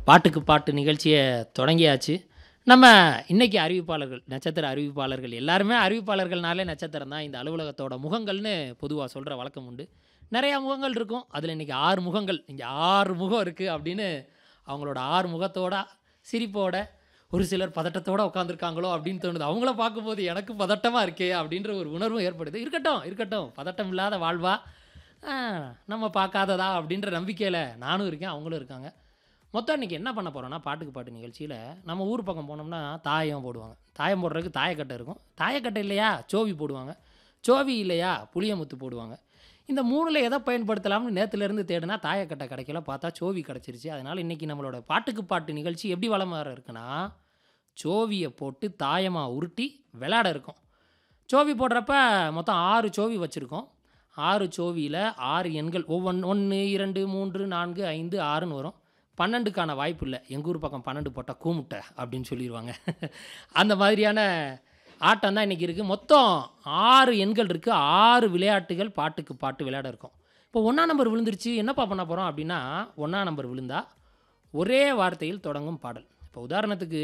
பாட்டுக்கு பாட்டு நிகழ்ச்சியை தொடங்கியாச்சு நம்ம இன்னைக்கு அறிவிப்பாளர்கள் நட்சத்திர அறிவிப்பாளர்கள் எல்லாருமே அறிவிப்பாளர்கள்னாலே நட்சத்திரம் தான் இந்த அலுவலகத்தோட முகங்கள்னு பொதுவாக சொல்கிற வழக்கம் உண்டு நிறையா முகங்கள் இருக்கும் அதில் இன்றைக்கி ஆறு முகங்கள் இங்கே ஆறு முகம் இருக்குது அப்படின்னு அவங்களோட ஆறு முகத்தோட சிரிப்போட ஒரு சிலர் பதட்டத்தோட உட்காந்துருக்காங்களோ அப்படின்னு தோணுது அவங்கள பார்க்கும்போது எனக்கு பதட்டமாக இருக்கே அப்படின்ற ஒரு உணர்வும் ஏற்படுது இருக்கட்டும் இருக்கட்டும் பதட்டம் இல்லாத வாழ்வா ஆ, நம்ம பார்க்காததா அப்படின்ற நம்பிக்கையில் நானும் இருக்கேன் அவங்களும் இருக்காங்க மொத்தம் இன்றைக்கி என்ன பண்ண போகிறோன்னா பாட்டுக்கு பாட்டு நிகழ்ச்சியில் நம்ம ஊர் பக்கம் போனோம்னா தாயம் போடுவாங்க தாயம் போடுறதுக்கு தாயக்கட்டை இருக்கும் தாயக்கட்டை இல்லையா சோவி போடுவாங்க சோவி இல்லையா புளியமுத்து போடுவாங்க இந்த மூணில் எதை பயன்படுத்தலாம்னு நேற்றுலேருந்து தேடினா தாயக்கட்டை கிடைக்கல பார்த்தா சோவி கிடச்சிருச்சு அதனால் இன்றைக்கி நம்மளோட பாட்டுக்கு பாட்டு நிகழ்ச்சி எப்படி வளம் வர இருக்குன்னா சோவியை போட்டு தாயமாக உருட்டி விளையாட இருக்கும் சோவி போடுறப்ப மொத்தம் ஆறு சோவி வச்சுருக்கோம் ஆறு சோவியில் ஆறு எண்கள் ஒவ்வொன்று ஒன்று இரண்டு மூன்று நான்கு ஐந்து ஆறுன்னு வரும் பன்னெண்டுக்கான வாய்ப்பு இல்லை எங்கள் ஊர் பக்கம் பன்னெண்டு போட்டால் கூமுட்டை அப்படின்னு சொல்லிடுவாங்க அந்த மாதிரியான ஆட்டம் தான் இன்றைக்கி இருக்குது மொத்தம் ஆறு எண்கள் இருக்குது ஆறு விளையாட்டுகள் பாட்டுக்கு பாட்டு விளையாட இருக்கும் இப்போ ஒன்றா நம்பர் விழுந்துருச்சு என்னப்பா பண்ண போகிறோம் அப்படின்னா ஒன்றா நம்பர் விழுந்தா ஒரே வார்த்தையில் தொடங்கும் பாடல் இப்போ உதாரணத்துக்கு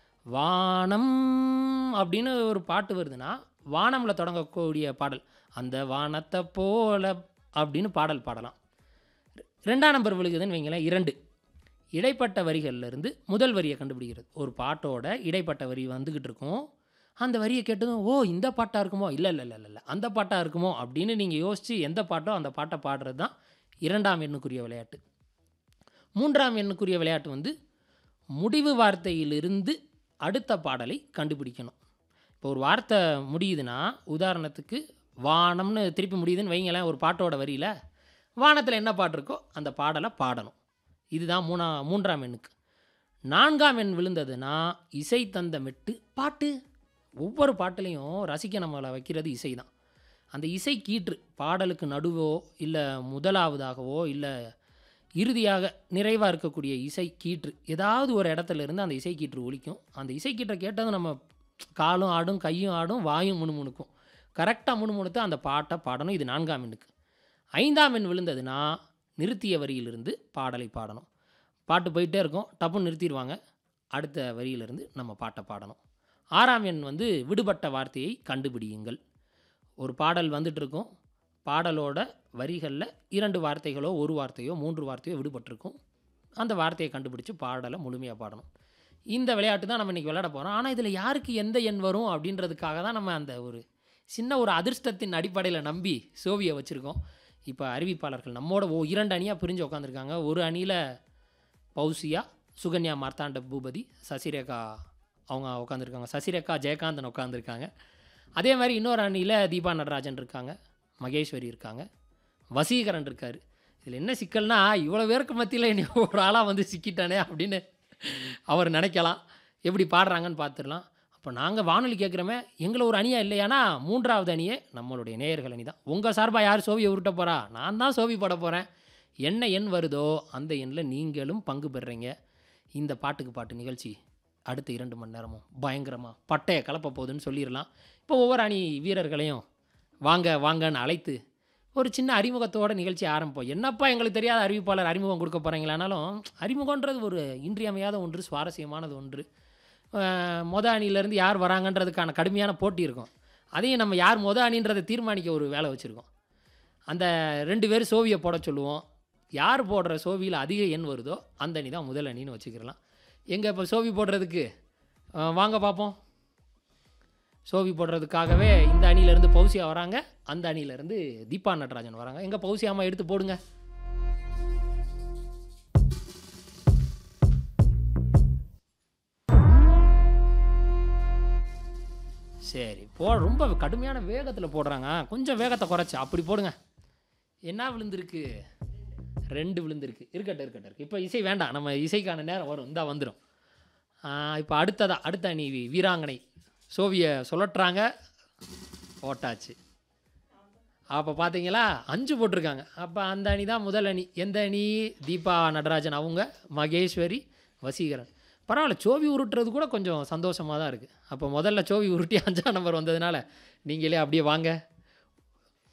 வானம் அப்படின்னு ஒரு பாட்டு வருதுன்னா வானமில் தொடங்கக்கூடிய பாடல் அந்த வானத்தை போல அப்படின்னு பாடல் பாடலாம் ரெண்டாம் நம்பர் விழுகுதுன்னு வைங்களேன் இரண்டு இடைப்பட்ட வரிகள்ல இருந்து முதல் வரியை கண்டுபிடிக்கிறது ஒரு பாட்டோட இடைப்பட்ட வரி வந்துக்கிட்டு இருக்கும் அந்த வரியை கேட்டதும் ஓ இந்த பாட்டாக இருக்குமோ இல்லை இல்லை இல்லை இல்லை அந்த பாட்டாக இருக்குமோ அப்படின்னு நீங்கள் யோசித்து எந்த பாட்டோ அந்த பாட்டை பாடுறது தான் இரண்டாம் எண்ணுக்குரிய விளையாட்டு மூன்றாம் எண்ணுக்குரிய விளையாட்டு வந்து முடிவு வார்த்தையிலிருந்து அடுத்த பாடலை கண்டுபிடிக்கணும் இப்போ ஒரு வார்த்தை முடியுதுன்னா உதாரணத்துக்கு வானம்னு திருப்பி முடியுதுன்னு வைங்களேன் ஒரு பாட்டோட வரியில் வானத்தில் என்ன பாட்டு இருக்கோ அந்த பாடலை பாடணும் இதுதான் மூணா மூன்றாம் எண்ணுக்கு நான்காம் எண் விழுந்ததுன்னா இசை தந்த மெட்டு பாட்டு ஒவ்வொரு பாட்டுலேயும் ரசிக்க நம்மளை வைக்கிறது இசை தான் அந்த இசை கீற்று பாடலுக்கு நடுவோ இல்லை முதலாவதாகவோ இல்லை இறுதியாக நிறைவாக இருக்கக்கூடிய இசை கீற்று ஏதாவது ஒரு இடத்துல இருந்து அந்த இசை கீற்று ஒலிக்கும் அந்த இசை கீற்றை கேட்டதும் நம்ம காலும் ஆடும் கையும் ஆடும் வாயும் முணுமுணுக்கும் கரெக்டாக முணுமுணுத்து அந்த பாட்டை பாடணும் இது நான்காம் எண்ணுக்கு ஐந்தாம் எண் விழுந்ததுன்னா நிறுத்திய வரியிலிருந்து பாடலை பாடணும் பாட்டு போயிட்டே இருக்கும் டப்புன்னு நிறுத்திடுவாங்க அடுத்த வரியிலிருந்து நம்ம பாட்டை பாடணும் ஆறாம் எண் வந்து விடுபட்ட வார்த்தையை கண்டுபிடியுங்கள் ஒரு பாடல் வந்துட்டு இருக்கும் பாடலோட வரிகளில் இரண்டு வார்த்தைகளோ ஒரு வார்த்தையோ மூன்று வார்த்தையோ விடுபட்டிருக்கும் அந்த வார்த்தையை கண்டுபிடிச்சு பாடலை முழுமையாக பாடணும் இந்த விளையாட்டு தான் நம்ம இன்றைக்கி விளையாட போகிறோம் ஆனால் இதில் யாருக்கு எந்த எண் வரும் அப்படின்றதுக்காக தான் நம்ம அந்த ஒரு சின்ன ஒரு அதிர்ஷ்டத்தின் அடிப்படையில் நம்பி சோவியை வச்சுருக்கோம் இப்போ அறிவிப்பாளர்கள் நம்மோட ஓ இரண்டு அணியாக பிரிஞ்சு உட்காந்துருக்காங்க ஒரு அணியில் பௌசியா சுகன்யா மார்த்தாண்ட பூபதி சசிரேகா அவங்க உட்காந்துருக்காங்க சசிரேகா ஜெயகாந்தன் உட்காந்துருக்காங்க அதே மாதிரி இன்னொரு அணியில் தீபா நடராஜன் இருக்காங்க மகேஸ்வரி இருக்காங்க வசீகரன் இருக்கார் இதில் என்ன சிக்கல்னா இவ்வளோ பேருக்கு மத்தியில் நீ ஒரு ஆளாக வந்து சிக்கிட்டானே அப்படின்னு அவர் நினைக்கலாம் எப்படி பாடுறாங்கன்னு பார்த்துடலாம் அப்போ நாங்கள் வானொலி கேட்குறோமே எங்களை ஒரு அணியாக இல்லையானா மூன்றாவது அணியே நம்மளுடைய நேயர்கள் அணி தான் உங்கள் சார்பாக யார் சோவியை உருட்ட போகிறா நான் தான் சோவி போட போகிறேன் என்ன எண் வருதோ அந்த எண்ணில் நீங்களும் பங்கு பெறுறீங்க இந்த பாட்டுக்கு பாட்டு நிகழ்ச்சி அடுத்த இரண்டு மணி நேரமும் பயங்கரமாக பட்டையை கலப்ப போகுதுன்னு சொல்லிடலாம் இப்போ ஒவ்வொரு அணி வீரர்களையும் வாங்க வாங்கன்னு அழைத்து ஒரு சின்ன அறிமுகத்தோட நிகழ்ச்சி ஆரம்பிப்போம் என்னப்பா எங்களுக்கு தெரியாத அறிவிப்பாளர் அறிமுகம் கொடுக்க போகிறீங்களானாலும் அறிமுகன்றது ஒரு இன்றியமையாத ஒன்று சுவாரஸ்யமானது ஒன்று அஹ் மொத அணியிலேருந்து யார் வராங்கன்றதுக்கான கடுமையான போட்டி இருக்கும் அதையும் நம்ம யார் மொத அணின்றதை தீர்மானிக்க ஒரு வேலை வச்சுருக்கோம் அந்த ரெண்டு பேர் சோவியை போட சொல்லுவோம் யார் போடுற சோவியில் அதிக எண் வருதோ அந்த அணி தான் முதல் அணின்னு வச்சுக்கிடலாம் எங்கே இப்போ சோவி போடுறதுக்கு அஹ் வாங்க பார்ப்போம் சோவி போடுறதுக்காகவே இந்த அணியிலேருந்து பௌசியா வராங்க அந்த அணியிலேருந்து தீபா நடராஜன் வராங்க எங்கள் பௌசியாமா எடுத்து போடுங்க சரி போ ரொம்ப கடுமையான வேகத்தில் போடுறாங்க கொஞ்சம் வேகத்தை குறைச்சி அப்படி போடுங்க என்ன விழுந்திருக்கு ரெண்டு விழுந்திருக்கு இருக்கட்டும் இருக்கட்டும் இருக்கு இப்போ இசை வேண்டாம் நம்ம இசைக்கான நேரம் வரும் இந்தா வந்துடும் இப்போ அடுத்ததா அடுத்த அணி வீ- வீராங்கனை சோவியை சுழட்டுறாங்க போட்டாச்சு அப்போ பார்த்தீங்களா அஞ்சு போட்டிருக்காங்க அப்போ அந்த அணி தான் முதல் அணி எந்த அணி தீபா நடராஜன் அவங்க மகேஸ்வரி வசீகரன் பரவாயில்ல சோவி உருட்டுறது கூட கொஞ்சம் சந்தோஷமாக தான் இருக்குது அப்போ முதல்ல சோவி உருட்டி அஞ்சாம் நம்பர் வந்ததுனால நீங்களே அப்படியே வாங்க